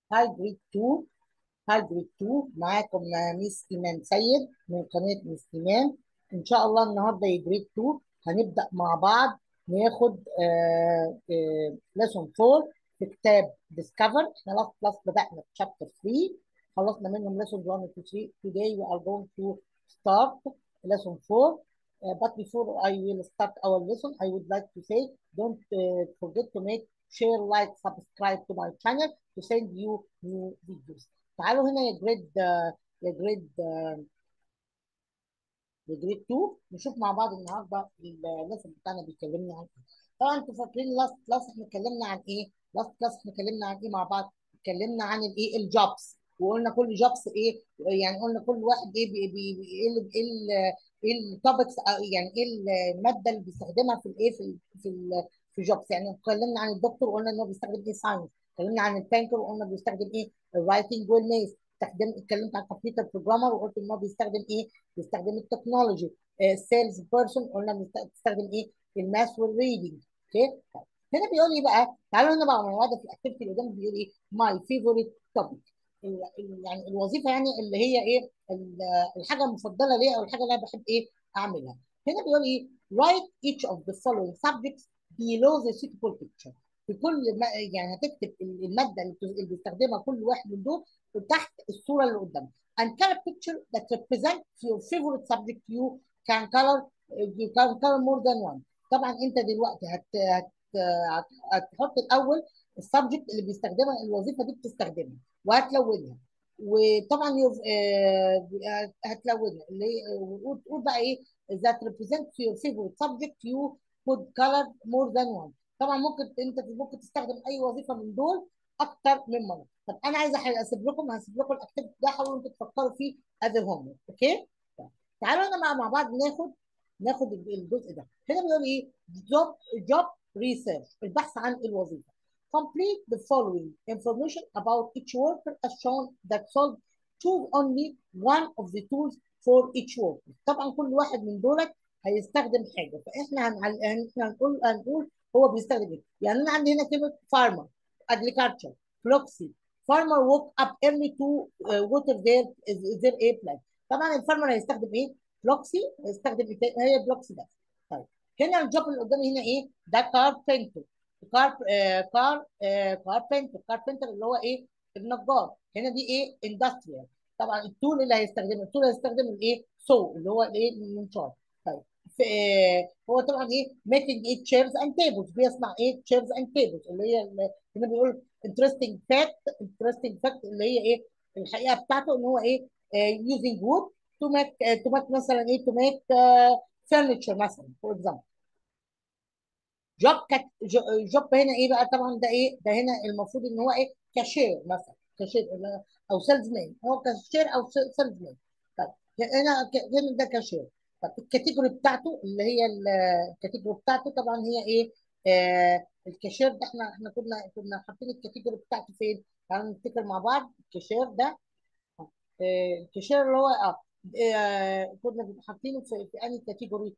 هاي جريد 2 هاي جريد 2 معاكم ميس ايمان سيد من قناه ميس ايمان ان شاء الله النهارده يا جريد 2 هنبدا مع بعض ناخد ليسون 4 في كتاب ديسكفر احنا لاست كلاس بدانا في شابتر 3 خلصنا منهم ليسون 1 و 2 3 today we are going to start lesson 4 Uh, but before I will start our lesson, I would like to say don't uh, forget to make share, like, subscribe to my channel to send you new videos. تعالوا هنا يا جريد يا جريد يا جريد 2 نشوف مع بعض النهارده الليسن بتاعنا بيكلمنا عن ايه. طبعا انتوا فاكرين لاست كلاس احنا اتكلمنا عن ايه؟ لاست كلاس احنا اتكلمنا عن ايه مع بعض؟ اتكلمنا عن الايه؟ الجوبس وقلنا كل جوبس ايه؟ يعني قلنا كل واحد ايه بي بي بي ايه ايه ايه التوبكس يعني ايه الماده اللي بيستخدمها في الايه في في ال في جوبس يعني اتكلمنا عن الدكتور وقلنا ان هو بيستخدم ايه ساينس اتكلمنا عن البانكر وقلنا بيستخدم ايه الرايتنج والميس استخدم اتكلمت عن الكمبيوتر بروجرامر وقلت ان هو بيستخدم ايه بيستخدم التكنولوجي سيلز بيرسون قلنا بيستخدم ايه الماث والريدنج اوكي هنا بيقول لي بقى تعالوا هنا بقى مع بعض في الاكتيفيتي اللي قدام بيقول ايه ماي فيفورت توبيك يعني الوظيفه يعني اللي هي ايه الحاجه المفضله ليا او الحاجه اللي انا بحب ايه اعملها هنا بيقول ايه write each of the following subjects below the suitable picture في كل ما يعني هتكتب الماده اللي بيستخدمها كل واحد من دول وتحت الصوره اللي قدامك and color picture that represent your favorite subject you can color you can color more than one طبعا انت دلوقتي هت هت هت هتحط الاول السبجكت اللي بيستخدمها الوظيفه دي بتستخدمها وهتلونها وطبعا آه هتلونها اللي وتقول بقى ايه that represents your favorite subject you could color more than one طبعا ممكن انت ممكن تستخدم اي وظيفه من دول اكتر من مره طب انا عايزه اسيب لكم هسيب لكم الاكتيفيتي ده حاولوا انتوا تفكروا فيه از هوم اوكي تعالوا انا مع مع بعض ناخد ناخد الجزء ده هنا بيقول ايه جوب جوب ريسيرش البحث عن الوظيفه complete the following information about each worker as shown that solve choose only one of the tools for each worker طبعا كل واحد من دولت هيستخدم حاجه فاحنا هنعل... احنا هنقول هنقول هو بيستخدم ايه يعني انا عندي هنا كلمه farmer agriculture proxy farmer woke up early to uh, water their their a plant طبعا الفارمر هيستخدم ايه بلوكسي هيستخدم ايه هي بلوكسي بس طيب هنا الجوب اللي قدامي هنا ايه ده كاربنتر كار آه كار آه كاربنتر كاربنتر اللي هو ايه النجار هنا دي ايه اندستريال طبعا التول اللي هيستخدمه التول اللي هيستخدم الايه سو اللي هو الايه المنشار طيب في آه هو طبعا ايه ميكنج ايه تشيرز اند تيبلز بيصنع ايه تشيرز اند تيبلز اللي هي هنا بيقول انترستنج فاكت انترستنج فاكت اللي هي ايه الحقيقه بتاعته ان هو ايه يوزنج وود تو ميك تو ميك مثلا ايه تو ميك فurniture مثلا فور اكزامبل جوب كت جوب هنا ايه بقى طبعا ده ايه ده هنا المفروض ان هو ايه كاشير مثلا كاشير او سيلز مان هو كاشير او سيلز مان طيب هنا هنا ده كاشير طب الكاتيجوري بتاعته اللي هي الكاتيجوري بتاعته طبعا هي ايه آه الكاشير ده احنا احنا كنا كنا حاطين الكاتيجوري بتاعته فين؟ تعالوا نفتكر مع بعض الكاشير ده آه الكاشير اللي هو اه, آه كنا حاطينه في, في انهي كاتيجوري؟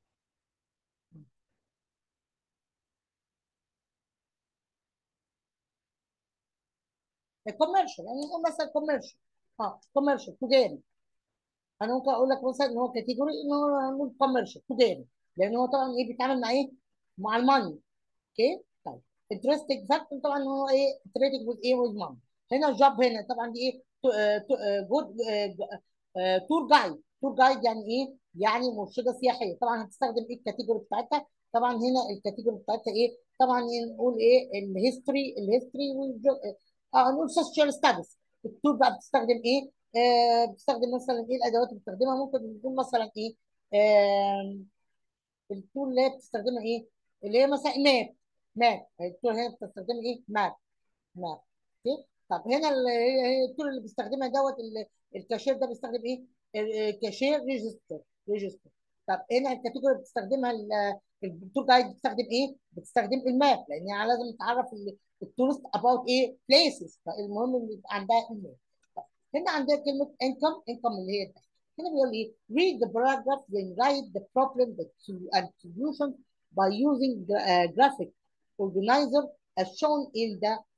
الكوميرشال يعني نقول مثلا كوميرشال اه كوميرشال تجاري انا ممكن اقول لك مثلا ان هو كاتيجوري ان هو نقول كوميرشال تجاري لان هو طبعا ايه بيتعامل مع ايه؟ مع الماني اوكي طيب انترستنج فاكت طبعا هو ايه تريدنج وذ ايه وذ ماني هنا الجوب هنا طبعا دي ايه جود تور جايد تور جايد يعني ايه؟ يعني مرشده سياحيه طبعا هتستخدم ايه الكاتيجوري بتاعتها طبعا هنا الكاتيجوري بتاعتها ايه؟ طبعا نقول ايه الهيستوري الهيستوري اه نقول سوشيال ستاديز التول بقى بتستخدم ايه؟ آه بتستخدم مثلا ايه الادوات اللي بتستخدمها ممكن نقول مثلا ايه؟ آه التول اللي هي بتستخدمها ايه؟ اللي هي مثلا ماب ماب التول هنا بتستخدمها ايه؟ ماب ماب اوكي؟ طب هنا هي التول اللي بيستخدمها دوت الكاشير ده بيستخدم ايه؟ الكاشير ريجستر ريجستر طب هنا الكاتيجوري بتستخدمها التور جايد بتستخدم ايه؟ بتستخدم الماب لان يعني لازم تعرف التورست اباوت ايه؟ بليسز فالمهم ان يبقى عندها الماب هنا عندها كلمه انكم انكم اللي هي الدخل هنا بيقول ايه؟ read the paragraph then write the problem and solution by using uh, graphic organizer as shown in the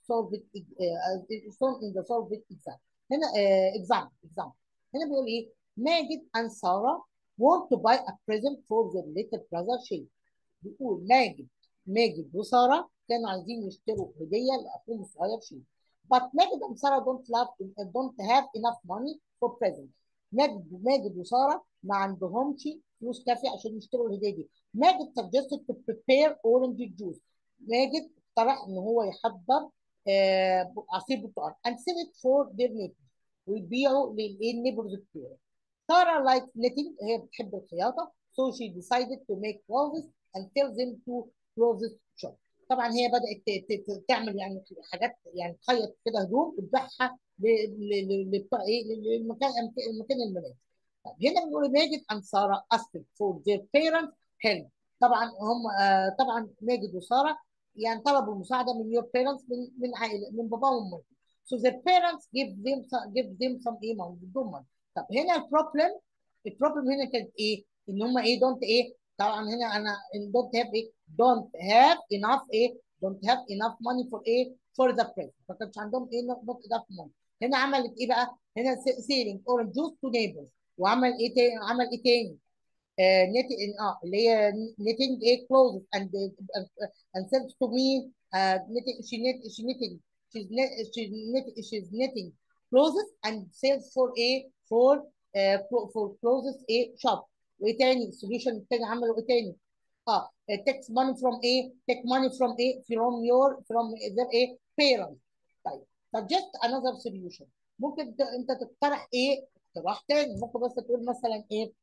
solved uh, shown in the solved exam هنا uh, example example هنا بيقول ايه ماجد and Sarah want to buy a present for their little brother Shay بيقول ماجد ماجد وسارة كانوا عايزين يشتروا هدية لأخوهم الصغير شيء but ماجد and Sarah don't love don't have enough money for present ماجد ماجد وسارة ما عندهمش فلوس كافية عشان يشتروا الهدية دي ماجد suggested to prepare orange juice ماجد اقترح ان هو يحضر آه عصير برتقال and sell it for their neighbors ويبيعوا للنيبرز بتوعه سارة likes knitting هي بتحب الخياطة so she decided to make clothes and sell them to clothes shop طبعا هي بدأت تعمل يعني حاجات يعني تخيط كده هدوم وتبيعها للمكان المكان الملابس طب هنا بنقول ماجد and سارة asked for their parents help طبعا هم آه طبعا ماجد وسارة يعني طلبوا المساعدة من your parents من من عائلة من بابا ومامتهم so their parents give them give them some ايه money طب هنا البروبلم البروبلم هنا كانت ايه؟ ان هم ايه دونت ايه؟ طبعا هنا انا دونت هاف ايه؟ دونت هاف enough ايه؟ دونت هاف enough money for ايه؟ for the present ما كانش عندهم ايه not enough money هنا عملت ايه بقى؟ هنا selling orange juice to neighbors وعمل ايه تاني؟ عمل ايه تاني؟ آه نت اه اللي هي knitting ايه clothes and and sent to me uh, knitting she knit she knitting she's knit she's knitting she's knitting clothes and sells for ايه for uh, for clothes ايه shop وايه تاني السوليوشن التاني عملوا ايه تاني اه takes money from ايه take money from ايه from your from their ايه parents طيب suggest another solution ممكن انت تقترح ايه اقتراح تاني ممكن بس تقول مثلا ايه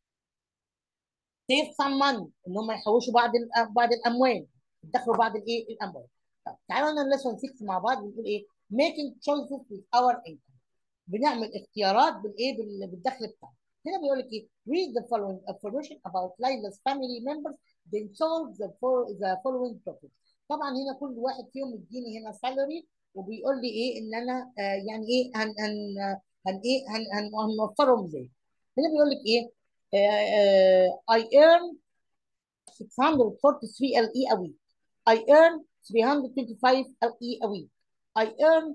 save some money ان هم يحوشوا بعض بعض الاموال يدخلوا بعض الايه الاموال طب تعالوا نعمل lesson 6 مع بعض بنقول ايه making choices with our income بنعمل اختيارات بالايه بالدخل بتاعنا هنا بيقول لك ايه read the following information about Layla's family members then solve the, the following problems طبعا هنا كل واحد فيهم يديني هنا salary وبيقول لي ايه ان انا آه يعني ايه هن هن هن ايه هن هن هنوفرهم ازاي هنا بيقول لك ايه uh, uh, I earn 643 LE a week. I earn 325 LE a week. I earn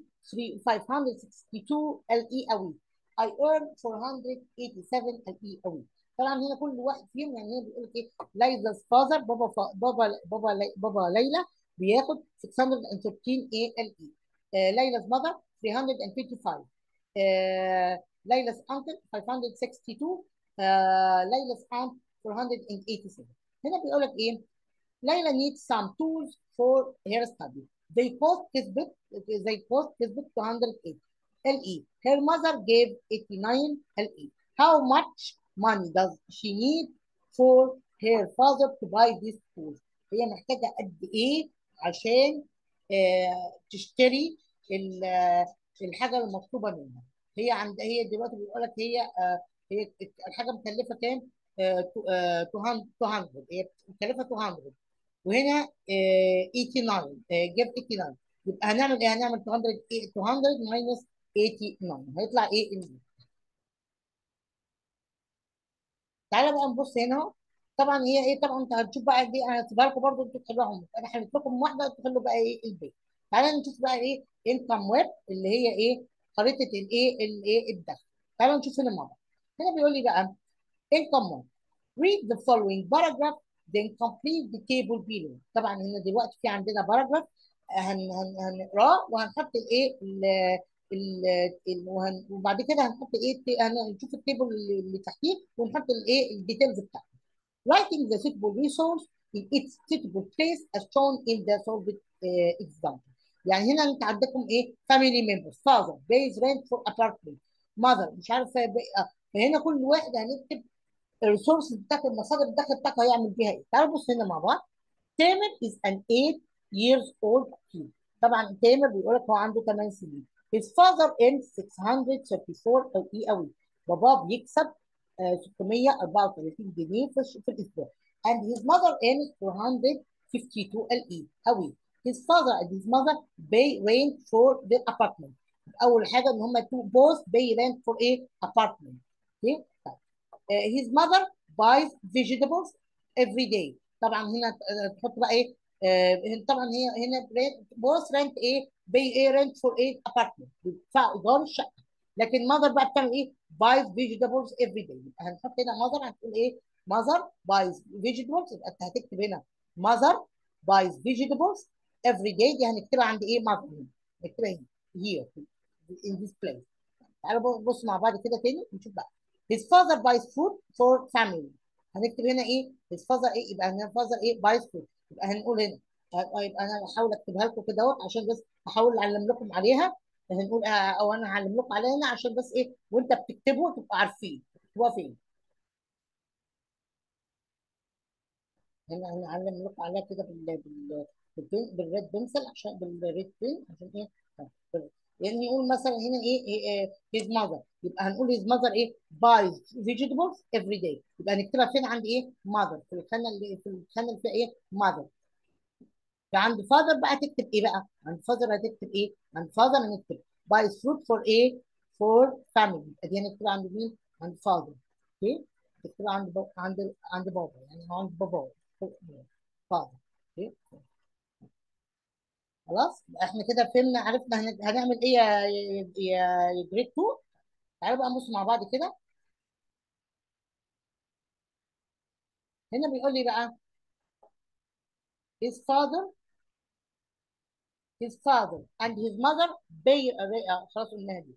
562 LE a week. I earn 487 LE a week. طبعا هنا كل واحد فيهم يعني هنا بيقول لك ايه ليلى فازر بابا فا بابا بابا لي بابا ليلى بياخد 613 ايه ال اي ليلى's mother 355 ليلى's uncle 562 ليلى's aunt 487 هنا بيقول لك ايه ليلى needs some tools for her study they cost textbook they cost textbook 208 LE her mother gave 89 LE how much money does she need for her father to buy these tools هي محتاجه قد ايه عشان آه تشتري الحاجه المطلوبه منها هي عند هي دلوقتي بيقول لك هي آه هي الحاجه مكلفه كام؟ آه 200 هي مكلفه 200 وهنا 89 جاب 89 يبقى هنعمل ايه؟ هنعمل 200 200 ماينس 89 هيطلع ايه؟ ال تعالى بقى نبص هنا طبعا هي ايه طبعا انت هتشوف بقى دي انا هسيبها لكم برضه انتوا تحلوها انا حليت لكم واحده تحلوا بقى ايه الباقي تعالى نشوف بقى ايه انكم ويب اللي هي ايه خريطه الايه الايه الدخل تعالى نشوف هنا مع بعض هنا بيقول لي بقى income ويب read the following paragraph then complete the table below طبعا هنا دلوقتي في عندنا باراجراف هن هن هنقراه وهنحط الايه ال وهن وبعد كده هنحط ايه هنشوف التيبل اللي تحتيه ونحط الايه الديتيلز بتاعته writing the suitable resource in its suitable place as shown in the solved uh, example يعني هنا انت عندكم ايه family members father pays rent for apartment mother مش عارفه فهنا كل واحد هنكتب الريسورس بتاعت المصادر الدخل بتاعته هيعمل بيها ايه تعالوا بص هنا مع بعض تامر is an 8 years old kid طبعا تامر بيقول لك هو عنده 8 سنين his father earns 634 او اي a week باباه بيكسب 634 جنيه في, في الاسبوع and his mother earns 452 LE a week his father and his mother pay rent for their apartment اول حاجه ان هم تو both pay rent for a apartment okay طيب. uh, his mother buys vegetables every day طبعا هنا تحط بقى ايه uh, طبعا هي هنا both rent ايه pay a rent for a apartment بيدفع ايجار الشقه لكن mother بقى بتعمل ايه buys vegetables every day يبقى هنحط هنا mother هتقول ايه mother buys vegetables يبقى انت هتكتب هنا mother buys vegetables every day دي هنكتبها عند ايه mother هنا نكتبها هنا here in this place تعالوا بصوا مع بعض كده تاني نشوف بقى his father buys food for family هنكتب هنا ايه his father ايه يبقى هنا father ايه buys food يبقى هنقول هنا يبقى انا بحاول اكتبها لكم كده اهوت عشان بس احاول اعلم لكم عليها هنقول او انا هعلم لكم عليها هنا عشان بس ايه وانت بتكتبوا تبقوا عارفين تكتبوها فين هنا هنعلم لكم عليها كده بال بال بالريد بنسل عشان بالريد بين عشان ايه يعني نقول مثلا هنا ايه, إيه his mother يبقى هنقول his mother ايه buys vegetables every day يبقى هنكتبها فين عند ايه mother في الخانه اللي في الخانه اللي فيها ايه mother فعند father بقى تكتب ايه بقى عند father هتكتب ايه عند father هنكتب buys fruit for ايه for family يبقى دي هنكتبها عند مين عند father اوكي تكتبها عند بابا عند عند بابا يعني عند بابا father اوكي خلاص احنا كده فهمنا عرفنا هنعمل ايه يا يا يا جريد 2 تعالوا بقى نبص مع بعض كده هنا بيقول لي بقى his father his father and his mother pay خلاص قلناها دي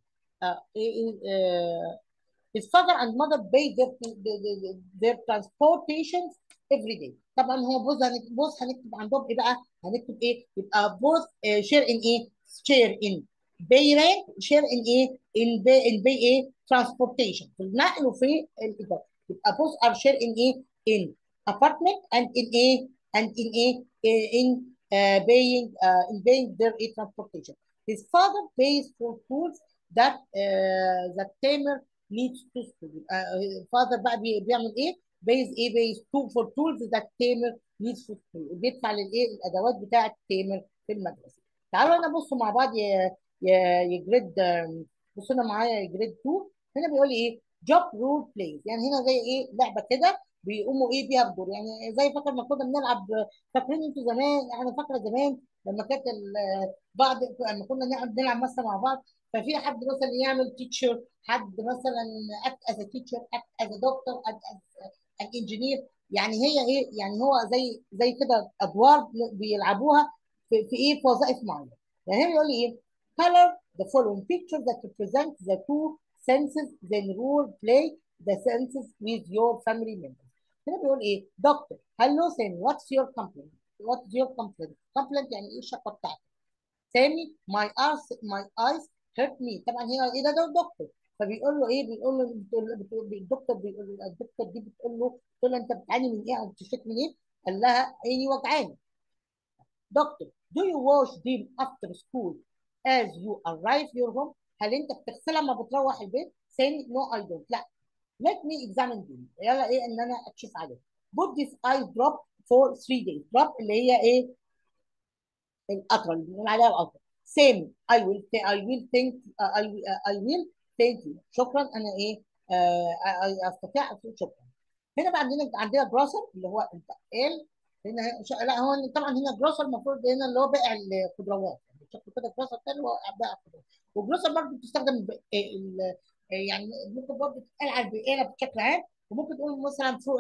his father and mother pay their their transportations every day طبعا هو بوز بوز هنكتب عندهم ايه بقى؟ هنكتب ايه؟ يبقى بوز شير ان ايه؟ شير ان باي رينت شير ان ايه؟ ان باي ان باي ايه؟ ترانسبورتيشن في النقل وفي الايجار يبقى بوز ار شير ان ايه؟ ان apartment and in ايه؟ and in ايه؟ in uh, paying uh, in paying their a transportation. His father pays for tools that uh, that tamer needs to school. Uh, father بقى بيعمل ايه؟ بيز ايه بيز تو فور تولز ذات تيمر نيدز فور بيدفع للايه الادوات بتاعه تيمر في المدرسه تعالوا هنا بصوا مع بعض يا يا يا جريد بصوا هنا معايا يا جريد 2 هنا بيقول لي ايه جوب رول بلايز يعني هنا زي ايه لعبه كده بيقوموا ايه بيها بدور يعني زي فاكر ما كنا بنلعب فاكرين انتوا زمان انا فاكره زمان لما كانت بعض لما كنا نلعب مثلا مع بعض ففي حد مثلا يعمل تيتشر حد مثلا اكت از تيتشر اكت از دكتور الانجينير يعني هي ايه يعني هو زي زي كده ادوار بيلعبوها في, في ايه في وظائف معينه يعني هنا بيقول لي ايه color the following picture that represent the two senses then role play the senses with your family members هنا بيقول ايه دكتور hello سامي what's your complaint what's your complaint complaint يعني ايه الشقه بتاعتك سامي my eyes my eyes hurt me طبعا هنا ايه ده ده دكتور فبيقول له ايه بيقول له الدكتور بيقول الدكتور دي بتقول له بتقول له انت بتعاني من ايه او بتشتكي من ايه؟ قال لها عيني وجعاني. دكتور do you wash them after school as you arrive your home؟ هل انت بتغسلها لما بتروح البيت؟ ثاني no I don't لا let me examine them يلا ايه ان انا اكشف عليهم. put this eye drop for three days drop اللي هي ايه؟ القطره اللي بنقول عليها القطره. same I will I will think uh, I will, uh, I will ثانك يو شكرا انا ايه آه استطيع اقول شكرا هنا بقى عندنا عندنا جراسر اللي هو البقال هنا لا هو طبعا هنا جراسر المفروض هنا اللي هو بائع الخضروات يعني شكله كده جراسر تاني هو بائع الخضروات والجراسر برضه بتستخدم يعني ممكن برضه تتقال على البقاله بشكل عام وممكن تقول مثلا فوق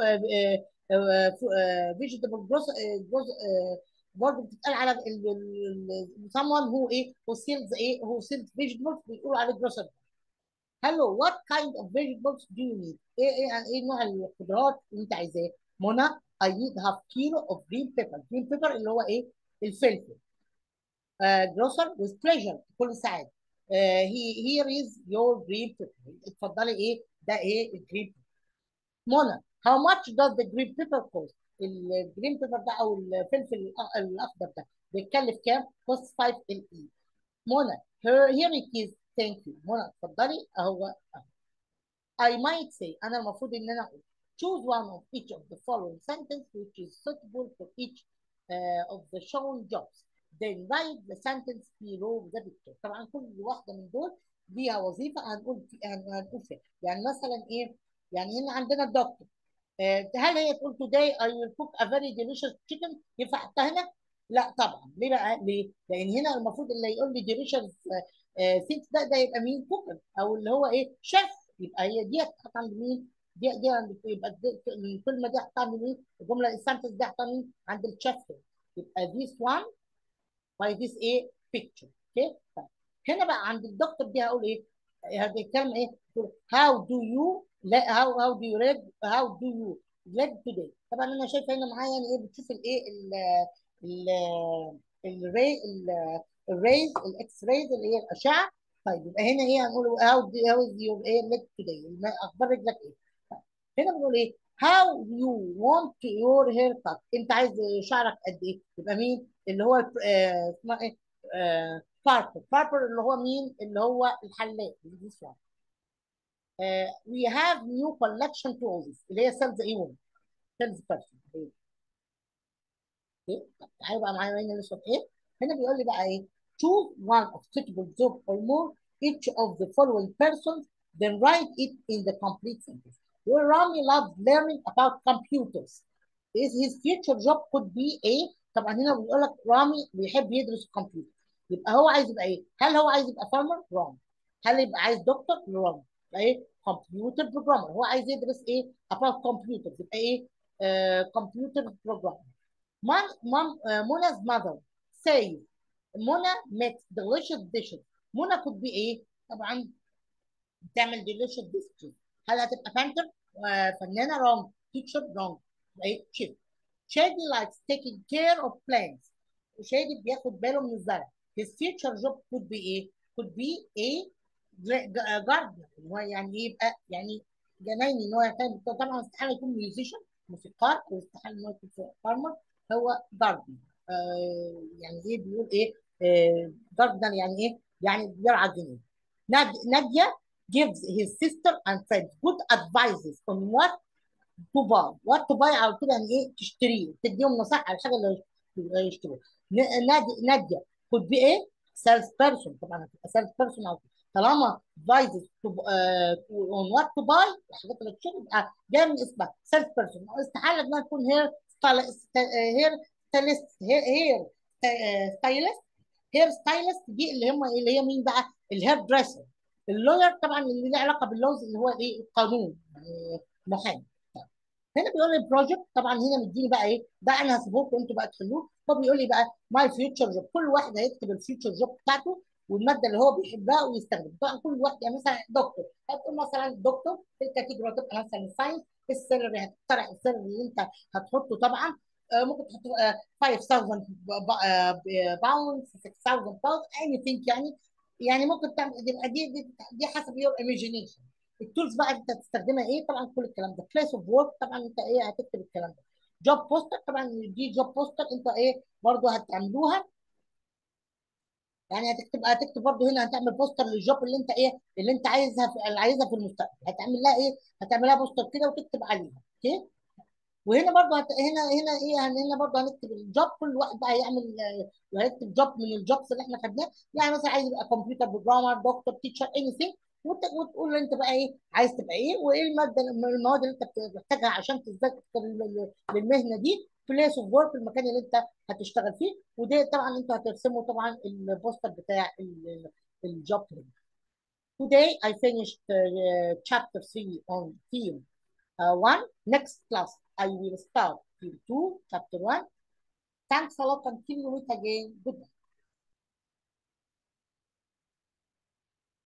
فيجيتابل جروس برضه بتتقال على someone who ايه who sells ايه who sells vegetables بيقولوا عليه جروسر hello what kind of vegetables do you need ايه ايه ايه نوع الخضروات اللي انت عايزاه منى I need half kilo of green pepper green pepper اللي هو ايه الفلفل uh, grocer with pleasure بكل سعاده uh, he, here is your green pepper اتفضلي ايه ده ايه الجرين منى how much does the green pepper cost الجرين بيبر ده او الفلفل الاخضر ده بيتكلف كام؟ cost 5 ال اي منى here it is thank you منى اتفضلي اهو I might say انا المفروض ان انا اقول choose one of each of the following sentence which is suitable for each uh, of the shown jobs then write the sentence below the picture طبعا كل واحده من دول ليها وظيفه هنقول في هنقول فيها يعني مثلا ايه يعني هنا عندنا الدكتور uh, هل هي تقول today I will cook a very delicious chicken ينفع احطها هنا لا طبعا ليه بقى ليه لان هنا المفروض اللي يقول لي ديليشس سيكس ده ده يبقى مين كوكر او اللي هو ايه شيف يبقى هي دي هتحط عند مين دي دي عند يبقى دي- الكلمه دي هتحط عند مين الجمله السنتنس دي هتحط عند مين عند الشيف يبقى this one by this ايه picture اوكي طيب هنا بقى عند الدكتور دي هقول ايه هذه الكلمه ايه تقول how do you لا how how do you read how do you read today طبعا انا شايفه هنا معايا يعني ايه بتشوف الايه ال ال الري ال- الريز الاكس ريز اللي هي الاشعه طيب يبقى هنا ايه هنقول how do how is your ايه leg today اخبار رجلك ايه طيب هنا بنقول ايه how you want your haircut انت عايز شعرك قد ايه يبقى مين اللي هو آه، اسمها ايه آه، باربر باربر اللي هو مين اللي هو الحلاق this one آه، we have new collection tools اللي هي sales ايه woman sales person اوكي طب تعالوا بقى معايا هنا نشرب ايه هنا بيقول لي بقى ايه choose one of suitable job or more each of the following persons then write it in the complete sentence Well, Rami loves learning about computers is his future job could be ايه طبعا هنا بيقول لك رامي بيحب يدرس الكمبيوتر يبقى هو عايز يبقى ايه هل هو عايز يبقى فارمر رامي هل يبقى عايز دكتور رامي يبقى ايه كمبيوتر بروجرامر هو عايز يدرس ايه about computers يبقى ايه كمبيوتر بروجرامر Mom, mom, uh, Mona's mother says Mona makes delicious dishes. Mona could be ايه؟ طبعا بتعمل delicious dishes. هل هتبقى painter؟ uh, فنانة wrong. Teacher wrong. ايه؟ chef. Shady likes taking care of plants. شادي بياخد باله من الزرع. His future job could be ايه؟ could be a gardener. هو يعني ايه يبقى يعني جنايني ان هو يعتمد طبعا استحاله يكون ميوزيشن موسيقار واستحاله ان هو يكون فارمر هو جاردن آه يعني ايه بيقول ايه آه جاردن يعني ايه يعني بيرعى الجنين ناد- نادية gives his sister and friends good advices on what to buy what to buy او كده يعني ايه تشتريه تديهم نصائح على الحاجه اللي يشتروها ن- ناد- نادية could be ايه سيلز بيرسون طبعا هتبقى سيلز بيرسون او طالما advices to, uh, on what to buy الحاجات اللي تشتري يبقى جايه من اسمها سيلز بيرسون استحاله انها تكون هير هير ستايلست هير ستايلست هير ستايلست دي اللي هم اللي هي مين بقى الهير دريسر اللوير طبعا اللي له علاقه باللوز اللي هو ايه القانون يعني محامي طيب. هنا بيقول لي بروجكت طبعا هنا مديني بقى ايه ده انا هسيبه لكم انتوا بقى تحلوه هو بيقول لي بقى ماي فيوتشر جوب كل واحد هيكتب الفيوتشر جوب بتاعته والماده اللي هو بيحبها ويستخدم طبعا كل واحد يعني مثلا دكتور هتقول مثلا دكتور في الكاتيجوري هتبقى مثلا الساينس السر اللي هتخترع السر اللي انت هتحطه طبعا آه، ممكن تحط آه، 5000 باوند 6000 باوند اني ثينك يعني يعني ممكن تعمل يبقى دي دي, دي حسب يور ايميجينيشن التولز بقى انت تستخدمها ايه طبعا كل الكلام ده بليس اوف ورك طبعا انت ايه هتكتب الكلام ده جوب بوستر طبعا دي جوب بوستر انت ايه برضه هتعملوها يعني هتكتب هتكتب برضه هنا هتعمل بوستر للجوب اللي انت ايه اللي انت عايزها في اللي عايزها في المستقبل هتعمل لها ايه هتعملها بوستر كده وتكتب عليها اوكي وهنا برضه هت... هنا هنا ايه هن- هنا برضه هنكتب الجوب كل واحد بقى هيعمل آه، هيكتب جوب من الجوبز اللي احنا خدناه يعني مثلا عايز يبقى كمبيوتر بروجرامر دكتور تيتشر اني ثينج وتقول انت بقى ايه عايز تبقى ايه وايه الماده المواد اللي انت بتحتاجها عشان تذاكر لل- للمهنه دي بليس اوف ورك المكان اللي انت هتشتغل فيه وده طبعا انت هترسمه طبعا البوستر بتاع ال- الجوب هنا. Today I finished uh, chapter 3 on theme uh, 1. Next class I will start theme 2, chapter 1. Thanks a lot and see you again. Goodbye.